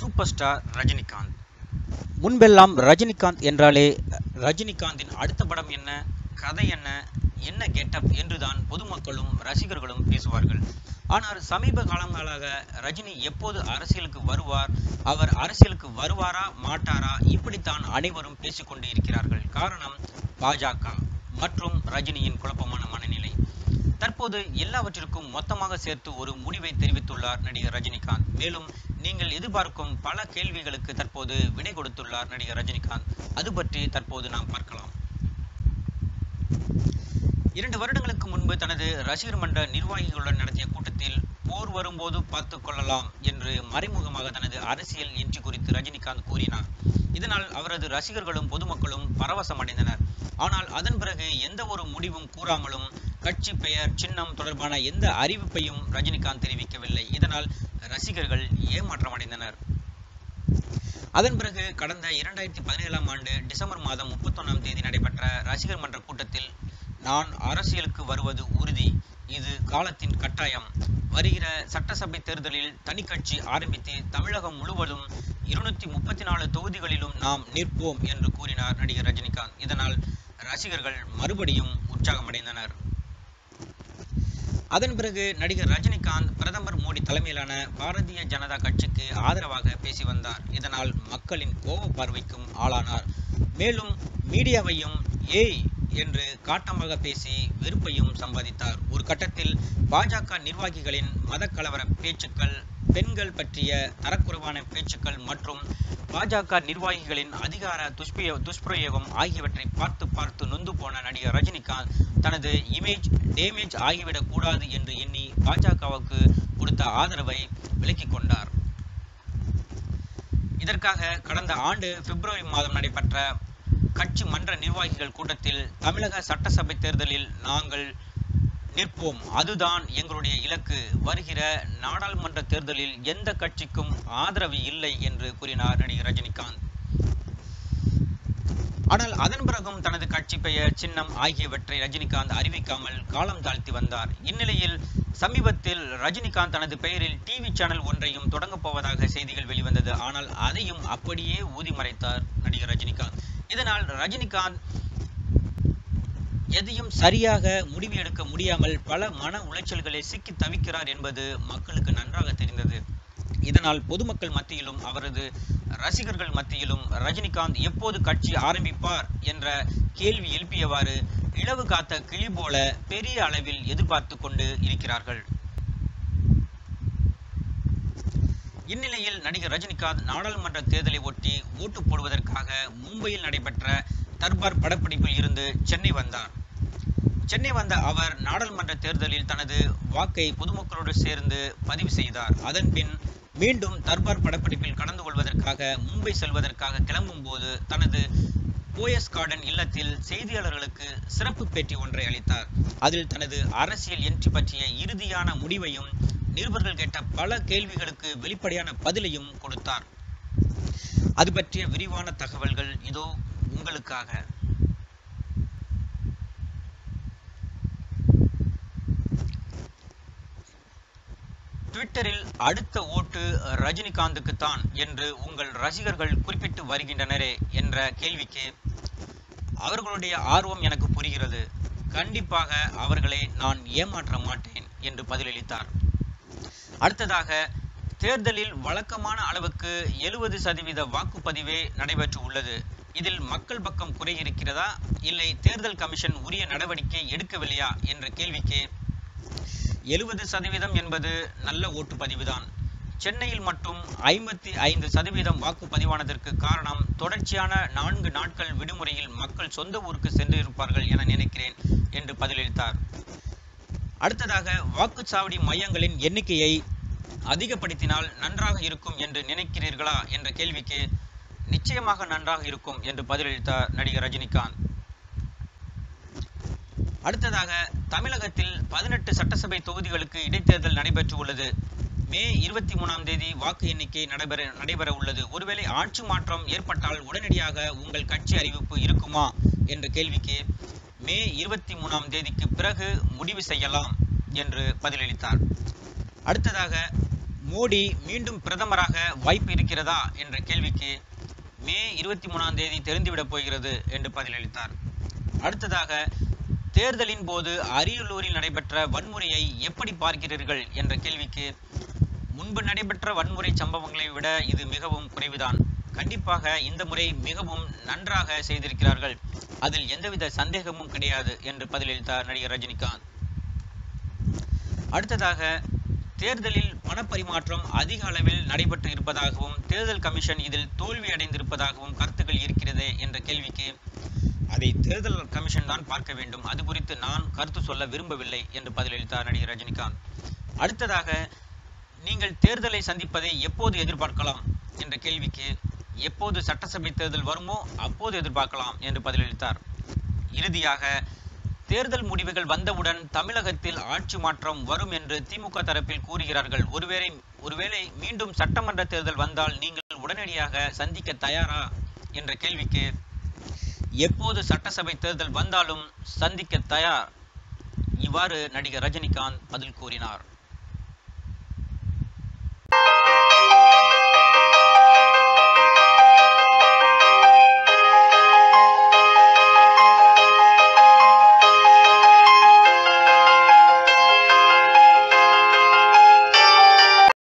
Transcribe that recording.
super star Rajinikanth முன்பெல்லாம் ரஜினிகாந்த் என்றாலே ரஜினிகாந்தின் அடுத்த படம் என்ன கதை என்ன என்ன கெட்டப் என்றுதான் பொதுமக்களும் ரசிகர்களும் பேசுவார்கள் ஆனால் சமீப காலங்களாக ரஜினி எப்போது அரசியலுக்கு வருவார் அவர் அரசியலுக்கு வருவாரா மாட்டாரா இப்படித்தான் அனைவரும் பேசிக்கொண்டு இருக்கிறார்கள் காரணம் பாஜக மற்றும் ரஜினியின் குழப்பமான மனநிலை தற்போது எல்லாவற்றிற்கும் மொத்தமாக சேர்த்து ஒரு முடிவை தெரிவித்துள்ளார் நடிகர் ரஜினிகாந்த் மேலும் நீங்கள் எதிர்பார்க்கும் பல கேள்விகளுக்கு தற்போது விடை கொடுத்துள்ளார் நடிகர் ரஜினிகாந்த் அது பற்றி தற்போது நாம் பார்க்கலாம் இரண்டு வருடங்களுக்கு முன்பு தனது ரசிகர் மன்ற நிர்வாகிகளுடன் நடத்திய கூட்டத்தில் போர் வரும்போது பார்த்து கொள்ளலாம் என்று மறைமுகமாக தனது அரசியல் என்ட்ரி குறித்து ரஜினிகாந்த் கூறினார் இதனால் அவரது ரசிகர்களும் பொதுமக்களும் பரவசமடைந்தனர் ஆனால் அதன் பிறகு எந்த ஒரு முடிவும் கூறாமலும் கட்சி பெயர் சின்னம் தொடர்பான எந்த அறிவிப்பையும் ரஜினிகாந்த் தெரிவிக்கவில்லை இதனால் ரசிகர்கள் ஏமாற்றமடைந்தனர் அதன் பிறகு கடந்த இரண்டாயிரத்தி பதினேழாம் ஆண்டு டிசம்பர் மாதம் முப்பத்தொன்னாம் தேதி நடைபெற்ற ரசிகர் மன்ற கூட்டத்தில் நான் அரசியலுக்கு வருவது உறுதி இது காலத்தின் கட்டாயம் வருகிற சட்டசபை தேர்தலில் தனி கட்சி ஆரம்பித்து தமிழகம் முழுவதும் இருநூத்தி முப்பத்தி நாலு தொகுதிகளிலும் நாம் நிற்போம் என்று கூறினார் நடிகர் ரஜினிகாந்த் இதனால் ரசிகர்கள் மறுபடியும் உற்சாகமடைந்தனர் அதன் பிறகு நடிகர் ரஜினிகாந்த் பிரதமர் மோடி தலைமையிலான பாரதிய ஜனதா கட்சிக்கு ஆதரவாக பேசி வந்தார் இதனால் மக்களின் கோப பார்வைக்கும் ஆளானார் மேலும் மீடியாவையும் ஏய் என்று காட்டமாக பேசி வெறுப்பையும் சம்பாதித்தார் ஒரு கட்டத்தில் பாஜக நிர்வாகிகளின் மதக்கலவர பேச்சுக்கள் பெண்கள் பற்றிய தரக்குறைவான பேச்சுக்கள் மற்றும் பாஜக நிர்வாகிகளின் அதிகார துஷ்பிய துஷ்பிரயோகம் ஆகியவற்றை பார்த்து பார்த்து நொந்து போன நடிகர் ரஜினிகாந்த் தனது இமேஜ் டேமேஜ் ஆகிவிடக் கூடாது என்று எண்ணி பாஜகவுக்கு கொடுத்த ஆதரவை விலக்கிக் கொண்டார் இதற்காக கடந்த ஆண்டு பிப்ரவரி மாதம் நடைபெற்ற கட்சி மன்ற நிர்வாகிகள் கூட்டத்தில் தமிழக சட்டசபை தேர்தலில் நாங்கள் நிற்போம் அதுதான் எங்களுடைய இலக்கு வருகிற நாடாளுமன்ற தேர்தலில் எந்த கட்சிக்கும் ஆதரவு இல்லை என்று கூறினார் நடிகர் ரஜினிகாந்த் ஆனால் அதன் பிறகும் தனது கட்சி பெயர் சின்னம் ஆகியவற்றை ரஜினிகாந்த் அறிவிக்காமல் காலம் தாழ்த்தி வந்தார் இந்நிலையில் சமீபத்தில் ரஜினிகாந்த் தனது பெயரில் டிவி சேனல் ஒன்றையும் தொடங்கப் போவதாக செய்திகள் வெளிவந்தது ஆனால் அதையும் அப்படியே ஊதி மறைத்தார் நடிகர் ரஜினிகாந்த் இதனால் ரஜினிகாந்த் எதையும் சரியாக முடிவு எடுக்க முடியாமல் பல மன உளைச்சல்களில் சிக்கி தவிக்கிறார் என்பது மக்களுக்கு நன்றாக தெரிந்தது இதனால் பொதுமக்கள் மத்தியிலும் அவரது ரசிகர்கள் மத்தியிலும் ரஜினிகாந்த் எப்போது கட்சி ஆரம்பிப்பார் என்ற கேள்வி எழுப்பியவாறு இழவு காத்த கிளி போல பெரிய அளவில் எதிர்பார்த்து கொண்டு இருக்கிறார்கள் இந்நிலையில் நடிகர் ரஜினிகாந்த் நாடாளுமன்ற தேர்தலை ஒட்டி ஓட்டு போடுவதற்காக மும்பையில் நடைபெற்ற தர்பார் படப்பிடிப்பில் இருந்து சென்னை வந்தார் சென்னை வந்த அவர் நாடாளுமன்ற தேர்தலில் தனது வாக்கை பொதுமக்களோடு சேர்ந்து பதிவு செய்தார் அதன் பின் மீண்டும் தர்பார் படப்பிடிப்பில் கலந்து கொள்வதற்காக மும்பை செல்வதற்காக கிளம்பும் போது தனது போயஸ் கார்டன் இல்லத்தில் செய்தியாளர்களுக்கு சிறப்பு பேட்டி ஒன்றை அளித்தார் அதில் தனது அரசியல் என்ட்ரி பற்றிய இறுதியான முடிவையும் நிருபர்கள் கேட்ட பல கேள்விகளுக்கு வெளிப்படையான பதிலையும் கொடுத்தார் அது பற்றிய விரிவான தகவல்கள் இதோ உங்களுக்காக ட்விட்டரில் அடுத்த ஓட்டு ரஜினிகாந்துக்கு தான் என்று உங்கள் ரசிகர்கள் குறிப்பிட்டு வருகின்றனரே என்ற கேள்விக்கு அவர்களுடைய ஆர்வம் எனக்கு புரிகிறது கண்டிப்பாக அவர்களை நான் ஏமாற்ற மாட்டேன் என்று பதிலளித்தார் அடுத்ததாக தேர்தலில் வழக்கமான அளவுக்கு எழுபது சதவீத வாக்குப்பதிவே நடைபெற்று உள்ளது இதில் மக்கள் பக்கம் குறை இருக்கிறதா இல்லை தேர்தல் கமிஷன் உரிய நடவடிக்கை எடுக்கவில்லையா என்ற கேள்விக்கு எழுபது சதவீதம் என்பது நல்ல ஓட்டுப்பதிவுதான் சென்னையில் மட்டும் ஐம்பத்தி ஐந்து சதவீதம் வாக்குப்பதிவானதற்கு காரணம் தொடர்ச்சியான நான்கு நாட்கள் விடுமுறையில் மக்கள் சொந்த ஊருக்கு சென்று இருப்பார்கள் என நினைக்கிறேன் என்று பதிலளித்தார் அடுத்ததாக வாக்குச்சாவடி மையங்களின் எண்ணிக்கையை அதிகப்படுத்தினால் நன்றாக இருக்கும் என்று நினைக்கிறீர்களா என்ற கேள்விக்கு நிச்சயமாக நன்றாக இருக்கும் என்று பதிலளித்தார் நடிகர் ரஜினிகாந்த் அடுத்ததாக தமிழகத்தில் பதினெட்டு சட்டசபை தொகுதிகளுக்கு இடைத்தேர்தல் நடைபெற்று உள்ளது மே இருபத்தி மூணாம் தேதி வாக்கு எண்ணிக்கை நடைபெற நடைபெற உள்ளது ஒருவேளை ஆட்சி மாற்றம் ஏற்பட்டால் உடனடியாக உங்கள் கட்சி அறிவிப்பு இருக்குமா என்ற கேள்விக்கு மே இருபத்தி மூணாம் தேதிக்கு பிறகு முடிவு செய்யலாம் என்று பதிலளித்தார் அடுத்ததாக மோடி மீண்டும் பிரதமராக வாய்ப்பு இருக்கிறதா என்ற கேள்விக்கு மே இருபத்தி மூணாம் தேதி தெரிந்துவிடப் போகிறது என்று பதிலளித்தார் அடுத்ததாக தேர்தலின் போது அரியலூரில் நடைபெற்ற வன்முறையை எப்படி பார்க்கிறீர்கள் என்ற கேள்விக்கு முன்பு நடைபெற்ற வன்முறை சம்பவங்களை விட இது மிகவும் குறைவுதான் கண்டிப்பாக இந்த முறை மிகவும் நன்றாக செய்திருக்கிறார்கள் அதில் எந்தவித சந்தேகமும் கிடையாது என்று பதிலளித்தார் நடிகர் ரஜினிகாந்த் அடுத்ததாக தேர்தலில் பணப்பரிமாற்றம் அதிக அளவில் நடைபெற்று இருப்பதாகவும் தேர்தல் கமிஷன் இதில் தோல்வி அடைந்திருப்பதாகவும் கருத்துக்கள் இருக்கிறதே என்ற கேள்விக்கு அதை தேர்தல் கமிஷன் தான் பார்க்க வேண்டும் அது குறித்து நான் கருத்து சொல்ல விரும்பவில்லை என்று பதிலளித்தார் நடிகர் ரஜினிகாந்த் அடுத்ததாக நீங்கள் தேர்தலை சந்திப்பதை எப்போது எதிர்பார்க்கலாம் என்ற கேள்விக்கு எப்போது சட்டசபை தேர்தல் வருமோ அப்போது எதிர்பார்க்கலாம் என்று பதிலளித்தார் இறுதியாக தேர்தல் முடிவுகள் வந்தவுடன் தமிழகத்தில் ஆட்சி மாற்றம் வரும் என்று திமுக தரப்பில் கூறுகிறார்கள் ஒருவேளை ஒருவேளை மீண்டும் சட்டமன்ற தேர்தல் வந்தால் நீங்கள் உடனடியாக சந்திக்க தயாரா என்ற கேள்விக்கு எப்போது சட்டசபை தேர்தல் வந்தாலும் சந்திக்க தயார் இவ்வாறு நடிகர் ரஜினிகாந்த் பதில் கூறினார்